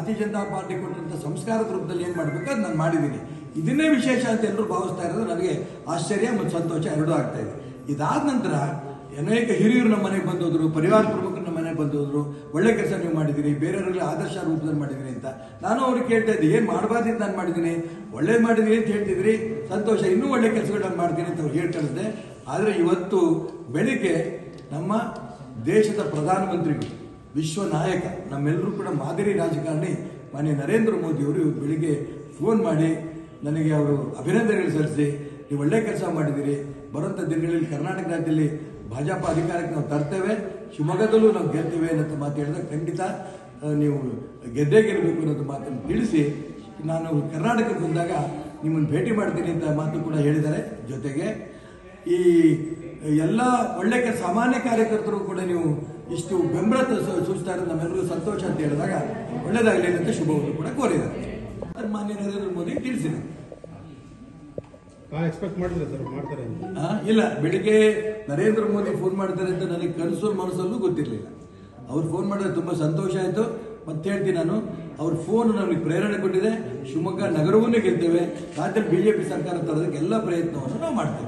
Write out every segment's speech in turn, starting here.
ಭಾರತೀಯ ಜನತಾ ಪಾರ್ಟಿ ಕೊಟ್ಟಂತ ಸಂಸ್ಕಾರದ ರೂಪದಲ್ಲಿ ಏನು ಮಾಡಬೇಕು ಅದು ನಾನು ಮಾಡಿದ್ದೀನಿ ಇದನ್ನೇ ವಿಶೇಷ ಅಂತ ಎಲ್ಲರೂ ಭಾವಿಸ್ತಾ ಇರೋದು ನನಗೆ ಆಶ್ಚರ್ಯ ಮತ್ತು ಸಂತೋಷ ಎರಡೂ ಆಗ್ತಾ ಇದೆ ಇದಾದ ನಂತರ ಅನೇಕ ಹಿರಿಯರು ನಮ್ಮ ಮನೆಗೆ ಬಂದೋದ್ರು ಪರಿವಾರ ಪ್ರಮುಖರು ನಮ್ಮ ಮನೆಗೆ ಬಂದೋದ್ರು ಒಳ್ಳೆ ಕೆಲಸ ನೀವು ಮಾಡಿದ್ದೀರಿ ಬೇರೆಯವರಿಗೆ ಆದರ್ಶ ರೂಪದಲ್ಲಿ ಮಾಡಿದ್ದೀರಿ ಅಂತ ನಾನು ಅವ್ರಿಗೆ ಕೇಳ್ತಾ ಇದ್ದೆ ಏನು ಮಾಡಬಾರ್ದಿದ್ದು ನಾನು ಮಾಡಿದ್ದೀನಿ ಒಳ್ಳೇದು ಮಾಡಿದ್ದೀನಿ ಅಂತ ಹೇಳ್ತಿದ್ರಿ ಸಂತೋಷ ಇನ್ನೂ ಒಳ್ಳೆ ಕೆಲಸಗಳು ನಾನು ಮಾಡ್ತೀನಿ ಅಂತ ಅವ್ರು ಹೇಳಿ ಕಳಿಸಿದೆ ಆದರೆ ಇವತ್ತು ಬೆಳಿಗ್ಗೆ ನಮ್ಮ ದೇಶದ ಪ್ರಧಾನಮಂತ್ರಿಗಳು ವಿಶ್ವ ನಾಯಕ ನಮ್ಮೆಲ್ಲರೂ ಕೂಡ ಮಾದರಿ ರಾಜಕಾರಣಿ ಮಾನ್ಯ ನರೇಂದ್ರ ಮೋದಿಯವರು ಇವತ್ತು ಬೆಳಿಗ್ಗೆ ಫೋನ್ ಮಾಡಿ ನನಗೆ ಅವರು ಅಭಿನಂದನೆಗಳು ಸಲ್ಲಿಸಿ ನೀವು ಒಳ್ಳೆ ಕೆಲಸ ಮಾಡಿದ್ದೀರಿ ಬರುವಂಥ ದಿನಗಳಲ್ಲಿ ಕರ್ನಾಟಕ ರಾಜ್ಯದಲ್ಲಿ ಭಾಜಪ ಅಧಿಕಾರಕ್ಕೆ ನಾವು ತರ್ತೇವೆ ಶಿವಮೊಗ್ಗದಲ್ಲೂ ನಾವು ಗೆಲ್ತೇವೆ ಅನ್ನೋದು ಮಾತು ಹೇಳಿದಾಗ ಖಂಡಿತ ಆ, ನೀವು ಗೆದ್ದೇ ಗೆಲ್ಲಬೇಕು ಅನ್ನೋದು ಮಾತನ್ನು ತಿಳಿಸಿ ನಾನು ಕರ್ನಾಟಕಕ್ಕೆ ಬಂದಾಗ ನಿಮ್ಮನ್ನು ಭೇಟಿ ಮಾಡ್ತೀನಿ ಅಂತ ಮಾತು ಕೂಡ ಹೇಳಿದ್ದಾರೆ ಜೊತೆಗೆ ಈ ಎಲ್ಲ ಒಳ್ಳೆ ಕೆಲ ಸಾಮಾನ್ಯ ಕಾರ್ಯಕರ್ತರು ಕೂಡ ನೀವು ಇಷ್ಟು ಬೆಂಬಲ ಸೂ- ಸೂಚಿಸ್ತಾ ಇರೋದು ನಮ್ಮೆಲ್ಲರಿಗೂ ಸಂತೋಷ ಅಂತ ಹೇಳಿದಾಗ ಒಳ್ಳೇದಾಗಲಿ ಅಂತ ಶುಭವನ್ನು ಕೂಡ ಕೋರಿದ್ದಾರೆ ಅದು ಮಾನ್ಯ ನರೇಂದ್ರ ಮೋದಿ ತಿಳಿಸಿದ್ದಾರೆ ಆ ಎಕ್ಸ್ಪೆಕ್ಟ್ ಮಾಡಿದ್ರೆ ಸರ್ ಮಾಡ್ತಾರೆ ಅಂತ ಆ, ಇಲ್ಲ ಬೆಳಿಗ್ಗೆ ನರೇಂದ್ರ ಮೋದಿ ಫೋನ್ ಮಾಡ್ತಾರೆ ಅಂತ ನನಗೆ ಕನಸು ಮನಸ್ಸಲ್ಲೂ ಗೊತ್ತಿರಲಿಲ್ಲ ಅವ್ರು ಫೋನ್ ಮಾಡಿದ್ರೆ ತುಂಬ ಸಂತೋಷ ಆಯಿತು ಮತ್ತೆ ಹೇಳ್ತೀನಿ ನಾನು ಅವ್ರ ಫೋನ್ ನಮಗೆ ಪ್ರೇರಣೆ ಕೊಟ್ಟಿದೆ ಶಿವಮೊಗ್ಗ ನಗರವನ್ನೇ ಗೆಲ್ತೇವೆ ರಾಜ್ಯದಲ್ಲಿ ಬಿಜೆಪಿ ಸರ್ಕಾರ ತರೋದಕ್ಕೆ ಎಲ್ಲ ಪ್ರಯತ್ನವನ್ನು ನಾವು ಮಾಡ್ತೇವೆ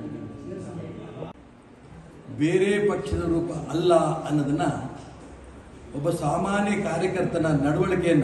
ಬೇರೆ ಪಕ್ಷದ ರೂಪ ಅಲ್ಲ ಅನ್ನೋದನ್ನ ಒಬ್ಬ ಸಾಮಾನ್ಯ ಕಾರ್ಯಕರ್ತನ ನಡವಳಿಕೆಯನ್ನ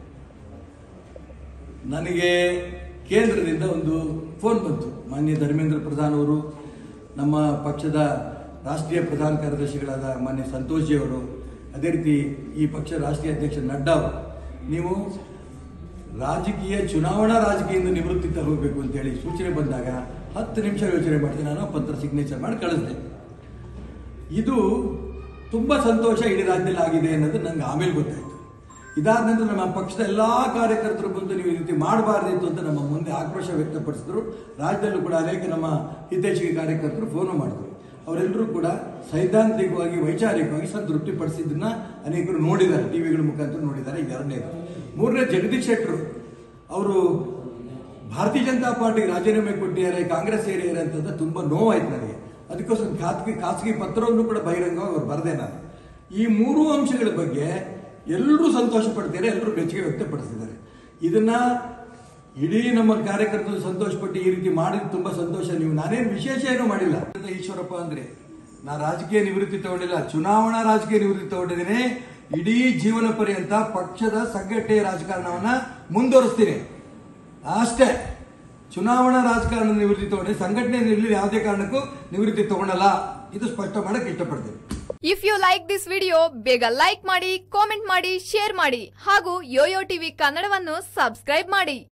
ನನಗೆ ಕೇಂದ್ರದಿಂದ ಒಂದು ಫೋನ್ ಬಂತು ಮಾನ್ಯ ಧರ್ಮೇಂದ್ರ ಪ್ರಧಾನ್ ಅವರು ನಮ್ಮ ಪಕ್ಷದ ರಾಷ್ಟ್ರೀಯ ಪ್ರಧಾನ ಕಾರ್ಯದರ್ಶಿಗಳಾದ ಮಾನ್ಯ ಸಂತೋಷ್ ಜಿ ಅವರು ಅದೇ ರೀತಿ ಈ ಪಕ್ಷದ ರಾಷ್ಟ್ರೀಯ ಅಧ್ಯಕ್ಷ ನಡ್ಡಾ ಅವರು ನೀವು ರಾಜಕೀಯ ಚುನಾವಣಾ ರಾಜಕೀಯದಿಂದ ನಿವೃತ್ತಿ ತಗೋಬೇಕು ಅಂತೇಳಿ ಸೂಚನೆ ಬಂದಾಗ ಹತ್ತು ನಿಮಿಷ ಯೋಚನೆ ಮಾಡಿದೆ ನಾನು ಪತ್ರ ಸಿಗ್ನೇಚರ್ ಮಾಡಿ ಕಳಿಸಿದೆ ಇದು ತುಂಬ ಸಂತೋಷ ಇಡೀ ರಾಜ್ಯದಲ್ಲಿ ಆಗಿದೆ ಅನ್ನೋದು ನಂಗೆ ಆಮೇಲೆ ಗೊತ್ತಾಯಿತು ಇದಾದ ನಂತರ ನಮ್ಮ ಪಕ್ಷದ ಎಲ್ಲ ಕಾರ್ಯಕರ್ತರು ಬಂದು ನೀವು ಈ ರೀತಿ ಮಾಡಬಾರ್ದಿತ್ತು ಅಂತ ನಮ್ಮ ಮುಂದೆ ಆಕ್ರೋಶ ವ್ಯಕ್ತಪಡಿಸಿದ್ರು ರಾಜ್ಯದಲ್ಲೂ ಕೂಡ ಅನೇಕ ನಮ್ಮ ಹಿತೈಷಿಗೆ ಕಾರ್ಯಕರ್ತರು ಫೋನು ಮಾಡಿದ್ರು ಅವರೆಲ್ಲರೂ ಕೂಡ ಸೈದ್ಧಾಂತಿಕವಾಗಿ ವೈಚಾರಿಕವಾಗಿ ಸಂತೃಪ್ತಿ ಪಡಿಸಿದ್ದನ್ನ ಅನೇಕರು ನೋಡಿದ್ದಾರೆ ಟಿವಿಗಳ ಮುಖಾಂತರ ನೋಡಿದ್ದಾರೆ ಇದು ಎರಡನೇದು ಮೂರನೇ ಜಗದೀಶ್ ಶೆಟ್ಟರು ಅವರು ಭಾರತೀಯ ಜನತಾ ಪಾರ್ಟಿಗೆ ರಾಜೀನಾಮೆ ಕೊಟ್ಟಿದ್ದಾರೆ ಕಾಂಗ್ರೆಸ್ ಸೇರಿದ್ದಾರೆ ಅಂತಂದ್ರೆ ತುಂಬಾ ನೋವಾಯ್ತು ನನಗೆ ಅದಕ್ಕೋಸ್ಕರ ಖಾಸಗಿ ಖಾಸಗಿ ಪತ್ರವನ್ನು ಕೂಡ ಬಹಿರಂಗವಾಗಿ ಅವ್ರು ಬರೆದೆ ನಾನು ಈ ಮೂರು ಅಂಶಗಳ ಬಗ್ಗೆ ಎಲ್ಲರೂ ಸಂತೋಷ ಪಡ್ತಾರೆ ಎಲ್ಲರೂ ಮೆಚ್ಚುಗೆ ವ್ಯಕ್ತಪಡಿಸಿದ್ದಾರೆ ಇದನ್ನ ಇಡೀ ನಮ್ಮ ಕಾರ್ಯಕರ್ತರು ಸಂತೋಷಪಟ್ಟು ಈ ರೀತಿ ಮಾಡಿದ ತುಂಬಾ ಸಂತೋಷ ನೀವು ನಾನೇನು ವಿಶೇಷ ಏನೂ ಮಾಡಿಲ್ಲ ಈಶ್ವರಪ್ಪ ಅಂದ್ರೆ ನಾ ರಾಜಕೀಯ ನಿವೃತ್ತಿ ತಗೊಂಡಿಲ್ಲ ಚುನಾವಣಾ ರಾಜಕೀಯ ನಿವೃತ್ತಿ ತಗೊಂಡಿದ್ದೀನಿ ಇಡೀ ಜೀವನ ಪರ್ಯಂತ ಪಕ್ಷದ ಸಂಘಟನೆಯ ರಾಜಕಾರಣವನ್ನ ಮುಂದುವರಿಸ್ತೀನಿ ಅಷ್ಟೇ ಚುನಾವಣಾ ರಾಜಕಾರಣ ನಿವೃತ್ತಿ ತಗೊಂಡೆ ಸಂಘಟನೆ ನಿರ್ಲಿ ಯಾವುದೇ ಕಾರಣಕ್ಕೂ ನಿವೃತ್ತಿ ತಗೊಳಲ್ಲ ಇದು ಸ್ಪಷ್ಟ ಮಾಡಕ್ ಇಷ್ಟಪಡ್ತೀನಿ if you like this video ಬೇಗ ಲೈಕ್ ಮಾಡಿ ಕಾಮೆಂಟ್ ಮಾಡಿ ಶೇರ್ ಮಾಡಿ ಹಾಗೂ ಯೋಯೋ ಟಿವಿ ಕನ್ನಡವನ್ನು ಸಬ್ಸ್ಕ್ರೈಬ್ ಮಾಡಿ